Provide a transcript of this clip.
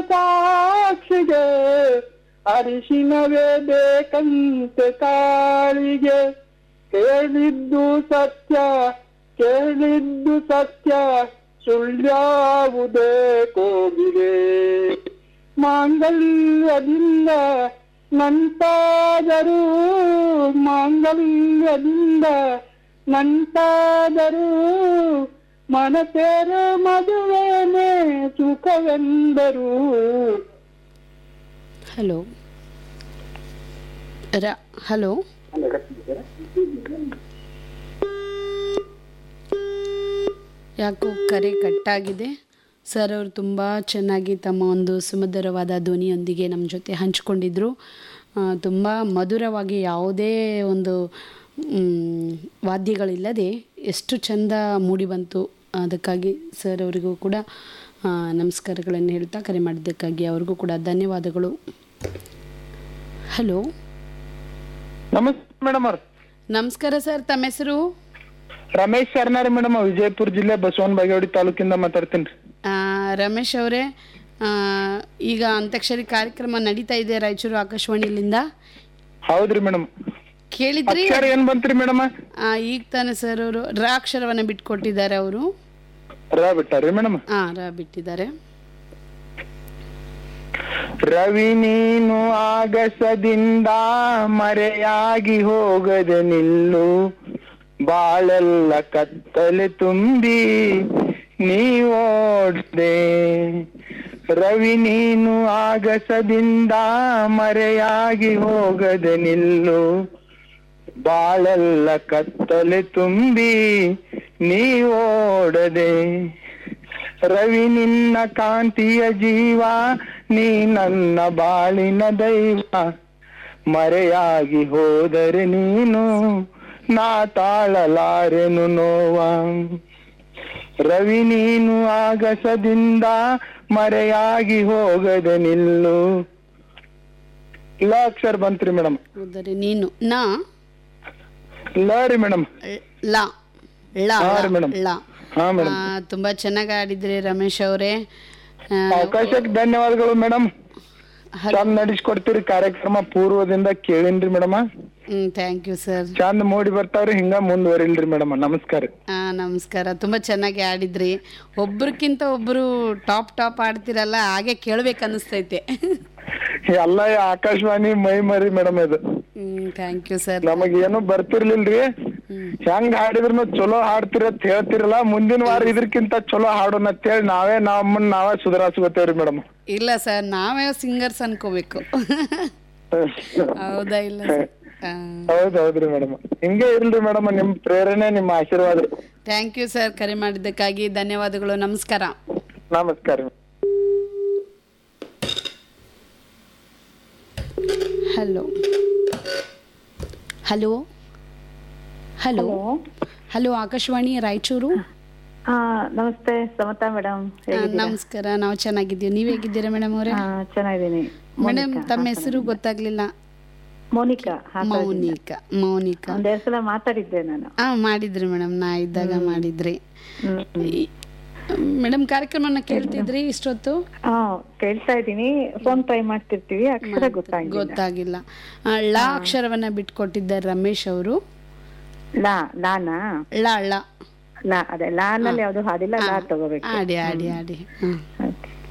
ಸಾಕ್ಷಿಗೆ ಅರಿಶಿನವೇ ಬೇಕಂತೆ ತಾಳಿಗೆ ಕೇಳಿದ್ದು ಸತ್ಯ ಕೇಳಿದ್ದು ಸತ್ಯ ಸುಳ್ಳ್ಯಾವುದೇ ಕೋಗಿಲೆ ಮಾಂಗಲ್ಯದಿಂದ ನಂತಾದರೂ ಮಾಂಗಲ್ಯದಿಂದ ನಂತಾದರೂ ಮನಸೇರ ಮದುವೆನೇ ಸುಖವೆಂದರು ಹಲೋ ರ ಹಲೋ ಯಾಕೋ ಕರೆ ಕಟ್ಟಾಗಿದೆ ಸರ್ ಅವರು ತುಂಬ ಚೆನ್ನಾಗಿ ತಮ್ಮ ಒಂದು ಸುಮಧುರವಾದ ಧ್ವನಿಯೊಂದಿಗೆ ನಮ್ಮ ಜೊತೆ ಹಂಚಿಕೊಂಡಿದ್ರು ತುಂಬ ಮಧುರವಾಗಿ ಯಾವುದೇ ಒಂದು ಮ್, ವಾದ್ಯಗಳಿಲ್ಲದೆ ಎಷ್ಟು ಚೆಂದ ಮೂಡಿಬಂತು ಅದಕ್ಕಾಗಿ ಸರ್ ಅವರಿಗೂ ಕೂಡ ಆ, ನಮಸ್ಕಾರಗಳನ್ನು ಹೇಳ್ತಾ ಕರೆ ಮಾಡಿದ್ದಕ್ಕಾಗಿ ಅವ್ರಿಗೂ ಕೂಡ ಧನ್ಯವಾದಗಳು ಹಲೋ ನಮಸ್ತೆ ಮೇಡಮ್ ಅವ್ರ ನಮಸ್ಕಾರ ಸರ್ ತಮ್ಮ ಹೆಸರು ರಮೇಶ್ ಸರ್ನಾರಿ ಮೇಡಮ್ ವಿಜಯಪುರ ಜಿಲ್ಲೆ ಬಸವನ ಬಾಗೇವಾಡಿ ತಾಲೂಕಿಂದ ಮಾತಾಡ್ತೀನಿ ಆ, ರಮೇಶ್ ಅವರೇ ಆ, ಈಗ ಅಂತ್ಯಾಕ್ಷರಿ ಕಾರ್ಯಕ್ರಮ ನಡೀತಾ ಇದೆ ರಾಯಚೂರು ಆಕಾಶವಾಣಿಲಿಂದ ಹೌದ್ರಿ ಮೇಡಮ್ ಕೇಳಿದ್ರಿ ಅಕ್ಷರ ಏನ್ ಬಂತ್ರಿ ಮೇಡಮ್ ಆ, ಈಗ ತಾನೆ ಸರ್ ಅವರು ರ ಅಕ್ಷರವನ್ನ ಬಿಟ್ಕೊಟ್ಟಿದ್ದಾರೆ ಅವರು ರ ಬಿಟ್ಟಾರಿ ಮೇಡಮ್ ಆ ರ ಬಿಟ್ಟಿದ್ದಾರೆ ರವಿ ನೀನು ಆಗಸದಿಂದ ಮರೆಯಾಗಿ ಹೋಗದೆ ನಿಲ್ಲು ಬಾಳೆಲ್ಲ ಕತ್ತಲೆ ತುಂಬಿ ನೀವೋಡ್ದೆ ರವಿ ನೀನು ಆಗಸದಿಂದ ಮರೆಯಾಗಿ ಹೋಗದೆ ನಿಲ್ಲು ಬಾಳೆಲ್ಲ ಕತ್ತಲೆ ತುಂಬಿ ನೀವೋಡದೆ ರವಿ ನಿನ್ನ ಕಾಂತಿಯ ಜೀವ ನೀ ನನ್ನ ಬಾಳಿನ ದೈವ ಮರೆಯಾಗಿ ಹೋದರೆ ನೀನು ನಾ ತಾಳಲಾರೆನು ನೋವ ರವಿ ನೀನು ಆಗಸದಿಂದ ಮರೆಯಾಗಿ ಹೋಗದೆ ನಿಲ್ಲು ಲ ಅಕ್ಷರ ಬಂತ್ರಿ ಮೇಡಮ್ ಹೌದರೆ ನೀನು ನಾ ಲ ರೀ ಮೇಡಮ್ ಲ ಳ ಹಾ ರೀ ಮೇಡಮ್. ಳ ಹಾ ಮೇಡಮ್ ಆ, ತುಂಬಾ ಚೆನ್ನಾಗಿ ಆಡಿದ್ರಿ ರಮೇಶ್ ಅವರೇ ಆ, ಅವಕಾಶಕ್ಕೆ ಧನ್ಯವಾದಗಳು ಮೇಡಮ್ ಚಂದ ನಡೆಸ್ಕೊಡ್ತೀರಿ ಕಾರ್ಯಕ್ರಮ ಪೂರ್ವದಿಂದ ಕೇಳಿನ್ರಿ ಮೇಡಮ್ ಹ್ಮ್ ಥ್ಯಾಂಕ್ ಯು ಸರ್ ಚಂದ ಮೂಡಿ ಬರ್ತಾವ್ರಿ ಹಿಂಗ ಮುಂದುವರಿಲ್ರಿ ಮೇಡಮ್ ನಮಸ್ಕಾರ ಆ, ನಮಸ್ಕಾರ ತುಂಬ ಚೆನ್ನಾಗಿ ಆಡಿದ್ರಿ ಒಬ್ರಕ್ಕಿಂತ ಒಬ್ಬರು ಟಾಪ್ ಟಾಪ್ ಆಡ್ತಿರಲ್ಲ ಹಾಗೆ ಕೇಳ್ಬೇಕು ಅನ್ನಿಸ್ತೈತೆ ಎಲ್ಲ ಈ ಆಕಾಶವಾಣಿ ಮೈ ಮರಿ ಮೇಡಮ್ ಇದು ಹ್ಮ್ ಥ್ಯಾಂಕ್ ಯು ಸರ್ ನಮಗ್ ಏನು ಬರ್ತಿರ್ಲಿಲ್ರಿ ಹೆಂಗ್ ಹಾಡಿದ್ರು ಚಲೋ ಹಾಡ್ತೀರಿ ಅಂತ ಹೇಳ್ತಿರಲ್ಲ ಮುಂದಿನ ವಾರ ಇದ್ರಕ್ಕಿಂತ ಚಲೋ ಹಾಡೋಣ ಅಂತ ಹೇಳಿ ನಾವೇ ನಮ್ಮನ್ನ ನಾವೇ ಸುಧಾರಿಸ್ಕೋತೇವ್ರಿ ಮೇಡಮ್ ಇಲ್ಲ ಸರ್ ನಾವೇ ಸಿಂಗರ್ಸ್ ಅನ್ಕೋಬೇಕು ಹೌದಾ ಇಲ್ಲ ಸರ್ ಹೌದ್ ಹೌದ್ರಿ ಮೇಡಮ್ ಹಿಂಗೆ ಇರ್ಲಿ ಮೇಡಮ್ ನಿಮ್ ಪ್ರೇರಣೆ ನಿಮ್ಮ ಆಶೀರ್ವಾದ ಥ್ಯಾಂಕ್ ಯು ಸರ್ ಕರೆ ಮಾಡಿದ್ದಕ್ಕಾಗಿ ಧನ್ಯವಾದಗಳು ನಮಸ್ಕಾರ ನಮಸ್ಕಾರ hello hello hello hello Akashvani Raichur ಹಾ ನಮಸ್ತೆ ಸಮತಾ ಮೇಡಮ್ ಆ, ನಮಸ್ಕಾರ ನಾವು ಚೆನ್ನಾಗಿದ್ದೀವಿ ನೀವ್ ಹೇಗಿದ್ದೀರಾ ಮೇಡಮ್ ಅವರೇ ಹಾ ಚೆನ್ನಾಗಿದ್ದೀನಿ ಮೇಡಮ್ ತಮ್ಮ ಹೆಸರು ಗೊತ್ತಾಗ್ಲಿಲ್ಲ ಮೋನಿಕಾ ಮೌನಿಕಾ ಮೌನಿಕಾ ಒಂದೆರಡು ಸಲ ಮಾತಾಡಿದ್ದೆ ನಾನು ಹಾ ಮಾಡಿದ್ರಿ ಮೇಡಮ್ ನಾ ಇದ್ದಾಗ ಮಾಡಿದ್ರಿ ಹ್ಮ್. ಮೇಡಮ್ ಕಾರ್ಯಕ್ರಮನ ಕೇಳ್ತಿದ್ರಿ ಇಷ್ಟೊತ್ತು ಹಾ ಕೇಳ್ತಾ ಇದ್ದೀನಿ ಫೋನ್ ಟ್ರೈ ಮಾಡ್ತಿರ್ತೀವಿ ಅಕ್ಷರ ಗೊತ್ತಾಗಿಲ್ಲ ಗೊತ್ತಾಗಿಲ್ಲ ಆ, ಳ ಅಕ್ಷರವನ್ನ ಬಿಟ್ಕೊಟ್ಟಿದ್ದಾರೆ ರಮೇಶ್ ಅವರು ಲಾ ಲಾನಾ ಳ ಳ ಲಾ ಅದೇ ಲಾನಲ್ಲಿ ಯಾವ್ದು ಹಾಡಿಲ್ಲ ಲಾ ತಗೋಬೇಕು ಆಡಿ ಆಡಿ ಆಡಿ ಹ್ಮ್ Okay.